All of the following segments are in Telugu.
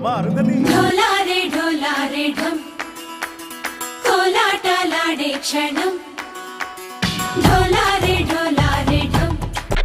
మా అరుంధతి ढोलारे ढोलारे ढम కోలాటలాడే క్షణం ఢోలారే ఢోలారే ఢమ్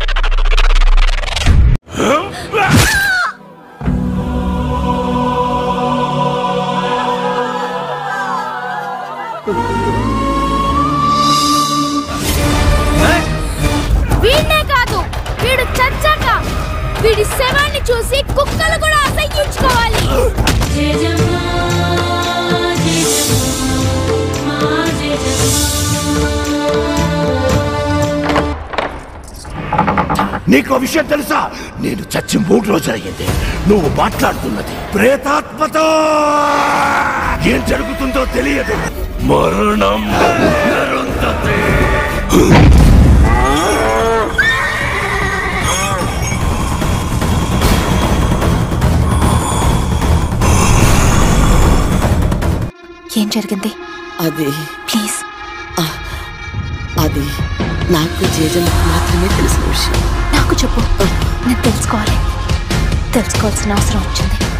వీడినే కాదు వీడు చచ్చాక వీడి శవాన్ని చూసి కుక్కలు కూడా అసహ్యించుకోవాలి జయజమ్మా జయజమ్మా నీకు విషయం తెలుసా నేను చచ్చి మూడు రోజులు అయ్యింది నువ్వు మాట్లాడుతున్నది ప్రేతాత్మతో ఏం జరుగుతుందో తెలియదు మరణం అరుంధతి. ఏం జరిగింది అది ప్లీజ్ అది నాకు జేజమ్మకు మాత్రమే తెలిసిన విషయం నాకు చెప్పు నేను తెలుసుకోవాలి తెలుసుకోవాల్సిన అవసరం వచ్చింది